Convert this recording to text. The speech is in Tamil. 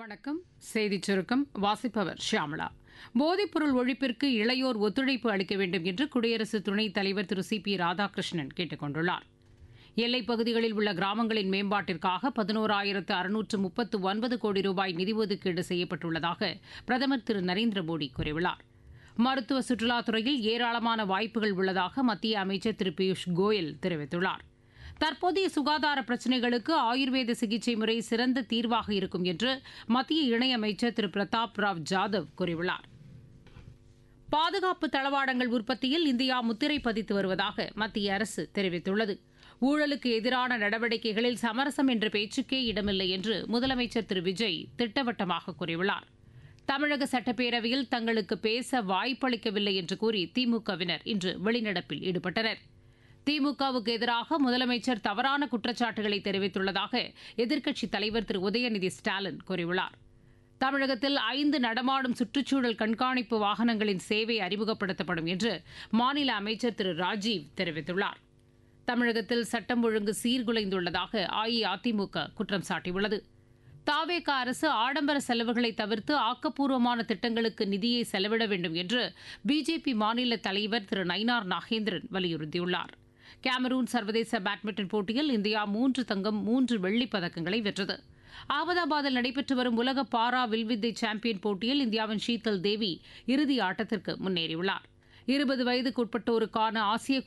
வணக்கம் செய்திச் சுருக்கம் வாசிப்பவர் ஷியாமளா போதைப்பொருள் ஒழிப்பிற்கு இளையோர் ஒத்துழைப்பு அளிக்க வேண்டும் என்று குடியரசு துணைத் தலைவர் திரு சி பி ராதாகிருஷ்ணன் கேட்டுக் கொண்டுள்ளார் எல்லைப் பகுதிகளில் உள்ள கிராமங்களின் மேம்பாட்டிற்காக பதினோராயிரத்து அறுநூற்று முப்பத்து ஒன்பது கோடி ரூபாய் நிதி ஒதுக்கீடு செய்யப்பட்டுள்ளதாக பிரதமர் திரு நரேந்திர மோடி கூறியுள்ளார் மருத்துவ சுற்றுலாத் துறையில் ஏராளமான வாய்ப்புகள் உள்ளதாக மத்திய அமைச்சர் திரு பியூஷ் கோயல் தெரிவித்துள்ளார் தற்போதைய சுகாதார பிரச்சினைகளுக்கு ஆயுர்வேத சிகிச்சை முறை சிறந்த தீர்வாக இருக்கும் என்று மத்திய இணையமைச்சர் திரு பிரதாப் ராவ் ஜாதவ் கூறியுள்ளார் பாதுகாப்பு தளவாடங்கள் உற்பத்தியில் இந்தியா முத்திரை பதித்து வருவதாக மத்திய அரசு தெரிவித்துள்ளது ஊழலுக்கு எதிரான நடவடிக்கைகளில் சமரசம் என்ற பேச்சுக்கே இடமில்லை என்று முதலமைச்சர் திரு விஜய் திட்டவட்டமாக கூறியுள்ளார் தமிழக சட்டப்பேரவையில் தங்களுக்கு பேச வாய்ப்பளிக்கவில்லை என்று கூறி திமுகவினர் இன்று வெளிநடப்பில் ஈடுபட்டனர் திமுகவுக்கு எதிராக முதலமைச்சர் தவறான குற்றச்சாட்டுகளை தெரிவித்துள்ளதாக எதிர்க்கட்சித் தலைவர் திரு உதயநிதி ஸ்டாலின் கூறியுள்ளார் தமிழகத்தில் ஐந்து நடமாடும் சுற்றுச்சூழல் கண்காணிப்பு வாகனங்களின் சேவை அறிமுகப்படுத்தப்படும் என்று மாநில அமைச்சர் திரு ராஜீவ் தெரிவித்துள்ளார் தமிழகத்தில் சட்டம் ஒழுங்கு சீர்குலைந்துள்ளதாக அஇஅதிமுக குற்றம் சாட்டியுள்ளது தாவேக அரசு ஆடம்பர செலவுகளை தவிர்த்து ஆக்கப்பூர்வமான திட்டங்களுக்கு நிதியை செலவிட வேண்டும் என்று பிஜேபி மாநில தலைவர் திரு நயினார் நாகேந்திரன் வலியுறுத்தியுள்ளார் கேமரூன் சர்வதேச பேட்மிண்டன் போட்டியில் இந்தியா மூன்று தங்கம் மூன்று வெள்ளிப் பதக்கங்களை வென்றது அகமதாபாத்தில் நடைபெற்று வரும் உலக பாரா வில்வித்தை சாம்பியன் போட்டியில் இந்தியாவின் ஷீதல் தேவி இறுதி ஆட்டத்திற்கு முன்னேறியுள்ளார் இருபது வயதுக்குட்பட்டோருக்கான ஆசிய